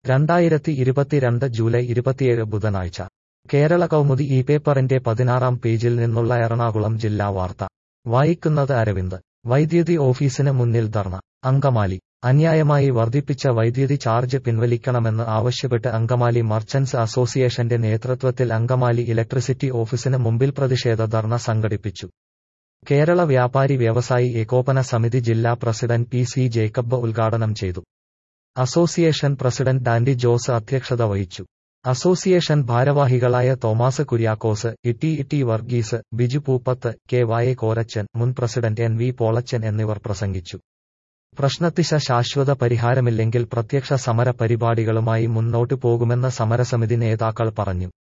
രണ്ടായിരത്തി ഇരുപത്തിരണ്ട് ജൂലൈ ഇരുപത്തിയേഴ് ബുധനാഴ്ച കേരള കൗമുദി ഈ പേപ്പറിന്റെ പതിനാറാം പേജിൽ നിന്നുള്ള എറണാകുളം ജില്ലാ വാർത്ത വായിക്കുന്നത് അരവിന്ദ് വൈദ്യുതി ഓഫീസിന് മുന്നിൽ ധർണ അങ്കമാലി അന്യായമായി വർദ്ധിപ്പിച്ച വൈദ്യുതി ചാർജ് പിൻവലിക്കണമെന്ന് ആവശ്യപ്പെട്ട് അങ്കമാലി മർച്ചന്റ്സ് അസോസിയേഷന്റെ നേതൃത്വത്തിൽ അങ്കമാലി ഇലക്ട്രിസിറ്റി ഓഫീസിന് മുമ്പിൽ പ്രതിഷേധ ധർണ സംഘടിപ്പിച്ചു കേരള വ്യാപാരി വ്യവസായി ഏകോപന സമിതി ജില്ലാ പ്രസിഡന്റ് പി സി ജേക്കബ് ഉദ്ഘാടനം ചെയ്തു അസോസിയേഷൻ പ്രസിഡന്റ് ഡാൻഡി ജോസ് അധ്യക്ഷത വഹിച്ചു അസോസിയേഷൻ ഭാരവാഹികളായ തോമാസ് കുര്യാക്കോസ് ഇട്ടി ഇട്ടി വർഗീസ് ബിജു പൂപ്പത്ത് കെ വായ കോരച്ചൻ മുൻ പ്രസിഡന്റ് എൻ വി പോളച്ചൻ എന്നിവർ പ്രസംഗിച്ചു പ്രശ്നത്തിശ ശാശ്വത പരിഹാരമില്ലെങ്കിൽ പ്രത്യക്ഷ സമര പരിപാടികളുമായി മുന്നോട്ടു പോകുമെന്ന് സമരസമിതി നേതാക്കൾ പറഞ്ഞു